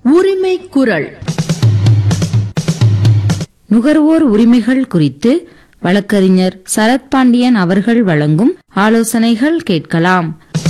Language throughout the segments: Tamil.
உரிமை குரல் நுகர்வோர் உரிமைகள் குறித்து வழக்கறிஞர் சரத் பாண்டியன் அவர்கள் வழங்கும் ஆலோசனைகள் கேட்கலாம்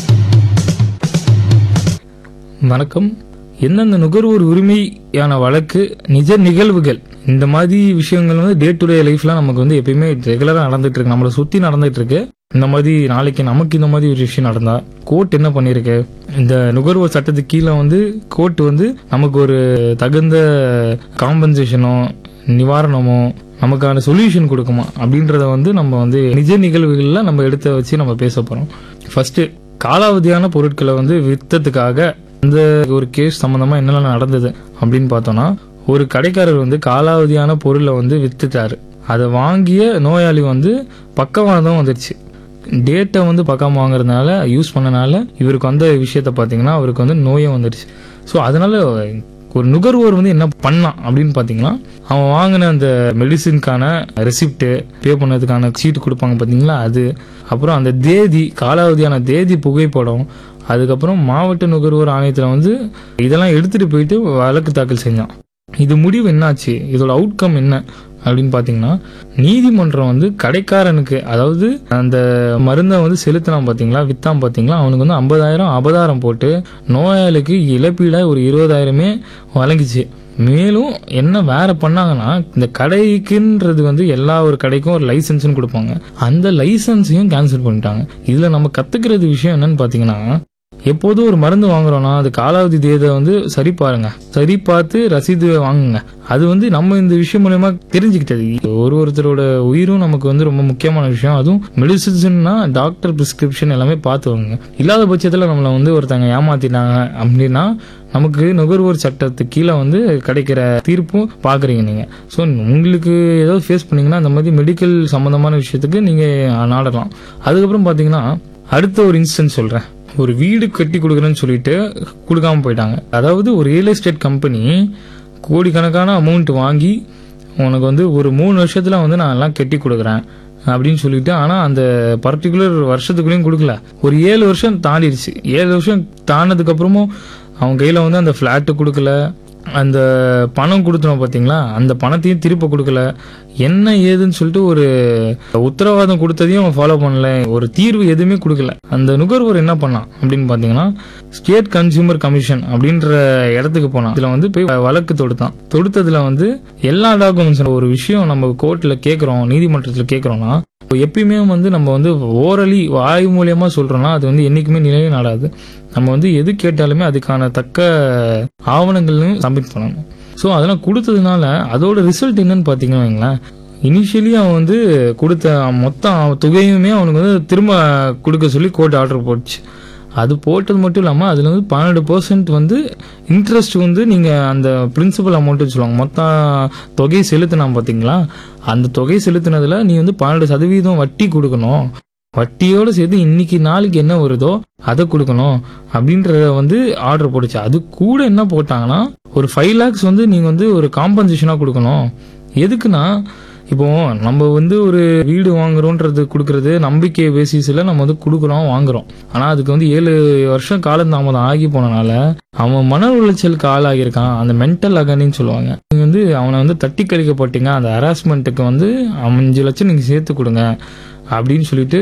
வணக்கம் எந்தெந்த நுகர்வோர் உரிமையான வழக்கு நிஜ நிகழ்வுகள் இந்த மாதிரி விஷயங்கள் வந்து டே டு டே லைஃப்ல நமக்கு வந்து எப்பயுமே ரெகுலரா நடந்துட்டு இருக்கு நம்மளை சுத்தி நடந்துட்டு இருக்கு இந்த மாதிரி நாளைக்கு நமக்கு இந்த மாதிரி ஒரு விஷயம் நடந்தா கோர்ட் என்ன பண்ணிருக்கு இந்த நுகர்வோர் சட்டத்துக்கு கீழே வந்து கோர்ட் வந்து நமக்கு ஒரு தகுந்த காம்பன்சேஷனோ நிவாரணமோ நமக்கான சொல்யூஷன் கொடுக்குமா அப்படின்றத வந்து நம்ம வந்து நிஜ நிகழ்வுகள்ல நம்ம எடுத்து வச்சு நம்ம பேச போறோம் ஃபர்ஸ்ட் காலாவதியான பொருட்களை வந்து வித்ததுக்காக இந்த ஒரு கேஸ் சம்பந்தமா என்னெல்லாம் நடந்தது அப்படின்னு பார்த்தோம்னா ஒரு கடைக்காரர் வந்து காலாவதியான பொருளை வந்து வித்துட்டாரு அதை வாங்கிய நோயாளி வந்து பக்கவாதம் வந்துருச்சு டேட்டை வந்து பக்கம் வாங்குறதுனால யூஸ் பண்ணனால இவருக்கு வந்த விஷயத்த பார்த்தீங்கன்னா அவருக்கு வந்து நோயும் வந்துருச்சு ஸோ அதனால ஒரு நுகர்வோர் வந்து என்ன பண்ணான் அப்படின்னு பார்த்தீங்கன்னா அவன் வாங்கின அந்த மெடிசின்கான ரெசிப்ட் பே பண்ணதுக்கான சீட் கொடுப்பாங்க பார்த்தீங்களா அது அப்புறம் அந்த தேதி காலாவதியான தேதி புகைப்படம் அதுக்கப்புறம் மாவட்ட நுகர்வோர் ஆணையத்தில் வந்து இதெல்லாம் எடுத்துட்டு போயிட்டு வழக்கு தாக்கல் செஞ்சான் இது முடிவு என்னாச்சு இதோட அவுட்கம் என்ன அப்படின்னு பாத்தீங்கன்னா நீதிமன்றம் வந்து கடைக்காரனுக்கு அதாவது அந்த மருந்தை வந்து செலுத்தினான் பாத்தீங்களா வித்தான் பாத்தீங்களா அவனுக்கு வந்து ஐம்பதாயிரம் அபதாரம் போட்டு நோயாளிக்கு இழப்பீடா ஒரு இருபதாயிரமே வழங்கிச்சு மேலும் என்ன வேற பண்ணாங்கன்னா இந்த கடைக்குன்றது வந்து எல்லா ஒரு கடைக்கும் ஒரு லைசன்ஸ்னு கொடுப்பாங்க அந்த லைசன்ஸையும் கேன்சல் பண்ணிட்டாங்க இதுல நம்ம கத்துக்கிறது விஷயம் என்னன்னு பாத்தீங்கன்னா எப்போதும் ஒரு மருந்து வாங்குறோம்னா அது காலாவதி தேதியை வந்து சரி பாருங்க சரி பார்த்து ரசீது வாங்குங்க அது வந்து நம்ம இந்த விஷயம் மூலயமா தெரிஞ்சுக்கிட்டது ஒரு ஒருத்தரோட உயிரும் நமக்கு வந்து ரொம்ப முக்கியமான விஷயம் அதுவும் மெடிசின்ஸ்னா டாக்டர் பிரிஸ்கிரிப்ஷன் எல்லாமே பார்த்து வாங்குங்க இல்லாத பட்சத்தில் நம்மளை வந்து ஒருத்தங்க ஏமாத்திட்டாங்க அப்படின்னா நமக்கு நுகர்வோர் சட்டத்துக்கு கீழே வந்து கிடைக்கிற தீர்ப்பும் பாக்குறீங்க நீங்க ஸோ உங்களுக்கு ஏதாவது ஃபேஸ் பண்ணீங்கன்னா அந்த மாதிரி மெடிக்கல் சம்பந்தமான விஷயத்துக்கு நீங்க நாடலாம் அதுக்கப்புறம் பாத்தீங்கன்னா அடுத்த ஒரு இன்ஸ்டன்ஸ் சொல்றேன் ஒரு வீடு கட்டி கொடுக்குறேன்னு சொல்லிட்டு கொடுக்காம போயிட்டாங்க அதாவது ஒரு ரியல் எஸ்டேட் கம்பெனி கோடிக்கணக்கான அமௌண்ட் வாங்கி உனக்கு வந்து ஒரு மூணு வருஷத்துல வந்து நான் எல்லாம் கட்டி கொடுக்குறேன் அப்படின்னு சொல்லிட்டு ஆனா அந்த பர்டிகுலர் வருஷத்துக்குள்ளேயும் கொடுக்கல ஒரு ஏழு வருஷம் தாண்டிடுச்சு ஏழு வருஷம் தாண்டினதுக்கு அப்புறமும் அவன் கையில வந்து அந்த பிளாட்டு கொடுக்கல அந்த பணம் கொடுத்தோம் பாத்தீங்களா அந்த பணத்தையும் திருப்ப கொடுக்கல என்ன ஏதுன்னு சொல்லிட்டு ஒரு உத்தரவாதம் கொடுத்ததையும் அவன் ஃபாலோ பண்ணல ஒரு தீர்வு எதுவுமே கொடுக்கல அந்த நுகர்வோர் என்ன பண்ணான் அப்படின்னு பாத்தீங்கன்னா ஸ்டேட் கன்சியூமர் கமிஷன் அப்படின்ற இடத்துக்கு போனான் இதுல வந்து போய் வழக்கு தொடுத்தான் தொடுத்ததுல வந்து எல்லா டாக்குமெண்ட்ஸ் ஒரு விஷயம் நம்ம கோர்ட்ல கேக்குறோம் நீதிமன்றத்துல கேக்குறோம்னா எப்பயுமே வந்து நம்ம வந்து ஓரலி வாய் மூலியமா சொல்றோம்னா அது வந்து என்னைக்குமே நிலையே நாடாது நம்ம வந்து எது கேட்டாலுமே அதுக்கான தக்க ஆவணங்களையும் சப்மிட் பண்ணணும் ஸோ அதெல்லாம் கொடுத்ததுனால அதோட ரிசல்ட் என்னன்னு பார்த்தீங்கன்னா வைங்களேன் இனிஷியலி அவன் வந்து கொடுத்த மொத்தம் தொகையுமே அவனுக்கு வந்து திரும்ப கொடுக்க சொல்லி கோர்ட் ஆர்டர் போட்டுச்சு அது போட்டது மட்டும் இல்லாமல் அதில் வந்து பன்னெண்டு பர்சன்ட் வந்து இன்ட்ரெஸ்ட் வந்து நீங்கள் அந்த பிரின்சிபல் அமௌண்ட்டு சொல்லுவாங்க மொத்தம் தொகை செலுத்தினா பார்த்தீங்களா அந்த தொகை செலுத்தினதுல நீ வந்து பன்னெண்டு சதவீதம் வட்டி கொடுக்கணும் வட்டியோட சேர்த்து இன்னைக்கு நாளைக்கு என்ன வருதோ அதை கொடுக்கணும் அப்படின்றத வந்து ஆர்டர் போட்டுச்சு அது கூட என்ன போட்டாங்கன்னா ஒரு ஃபைவ் லேக்ஸ் வந்து நீங்க வந்து ஒரு காம்பன்சேஷனா கொடுக்கணும் எதுக்குன்னா இப்போ நம்ம வந்து ஒரு வீடு வாங்குறோன்றது கொடுக்கறது நம்பிக்கை பேசிஸ்ல நம்ம வந்து கொடுக்குறோம் வாங்குறோம் ஆனா அதுக்கு வந்து ஏழு வருஷம் காலம் தாமதம் ஆகி போனனால அவன் மன உளைச்சலுக்கு ஆளாகியிருக்கான் அந்த மென்டல் அகனின்னு சொல்லுவாங்க நீங்க வந்து அவனை வந்து தட்டி கழிக்கப்பட்டீங்க அந்த ஹராஸ்மெண்ட்டுக்கு வந்து அஞ்சு லட்சம் நீங்க சேர்த்து கொடுங்க அப்படின்னு சொல்லிட்டு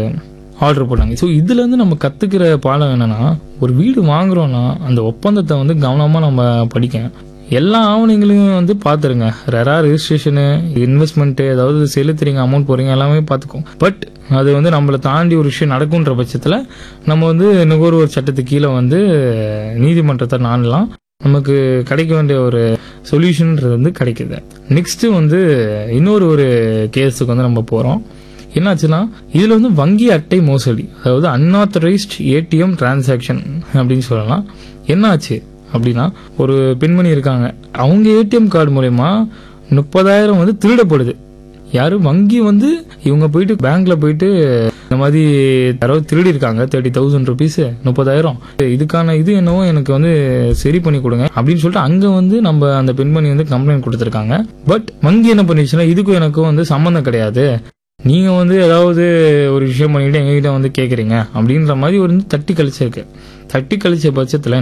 ஆர்டர் போட்டாங்க ஸோ இதுல இருந்து நம்ம கத்துக்கிற பாடம் என்னன்னா ஒரு வீடு வாங்குறோம்னா அந்த ஒப்பந்தத்தை வந்து கவனமா நம்ம படிக்க எல்லா ஆவணங்களையும் வந்து பாத்துருங்க ரெரா ரெஜிஸ்ட்ரேஷனு இன்வெஸ்ட்மெண்ட் ஏதாவது செலுத்துறீங்க அமௌண்ட் போறீங்க எல்லாமே பாத்துக்கோங்க பட் அது வந்து நம்மளை தாண்டி ஒரு விஷயம் நடக்குன்ற பட்சத்துல நம்ம வந்து நுகர்வோர் சட்டத்துக்கு கீழே வந்து நீதிமன்றத்தை நாடலாம் நமக்கு கிடைக்க வேண்டிய ஒரு சொல்யூஷன்ன்றது வந்து கிடைக்குது நெக்ஸ்ட் வந்து இன்னொரு ஒரு கேஸுக்கு வந்து நம்ம போறோம் என்னாச்சுன்னா இதுல வந்து வங்கி அட்டை மோசடி அதாவது அன்ஆத்தரைஸ்ட் ஏடிஎம் டிரான்சாக்ஷன் அப்படின்னு சொல்லலாம் என்னாச்சு அப்படின்னா ஒரு பெண்மணி இருக்காங்க அவங்க ஏடிஎம் கார்டு மூலயமா முப்பதாயிரம் வந்து திருடப்படுது யாரு வங்கி வந்து இவங்க போயிட்டு பேங்க்ல போயிட்டு இந்த மாதிரி யாராவது திருடி இருக்காங்க தேர்ட்டி தௌசண்ட் ருபீஸ் முப்பதாயிரம் இதுக்கான இது என்னவோ எனக்கு வந்து சரி பண்ணி கொடுங்க அப்படின்னு சொல்லிட்டு அங்க வந்து நம்ம அந்த பெண்மணி வந்து கம்ப்ளைண்ட் கொடுத்துருக்காங்க பட் வங்கி என்ன பண்ணிச்சுன்னா இதுக்கும் எனக்கும் வந்து சம்மந்தம் கிடையாது நீங்க வந்து ஏதாவது ஒரு விஷயம் பண்ணிட்டு எங்ககிட்ட வந்து கேக்குறீங்க அப்படின்ற மாதிரி ஒரு தட்டி கழிச்சிருக்கு தட்டி கழிச்ச பட்சத்துல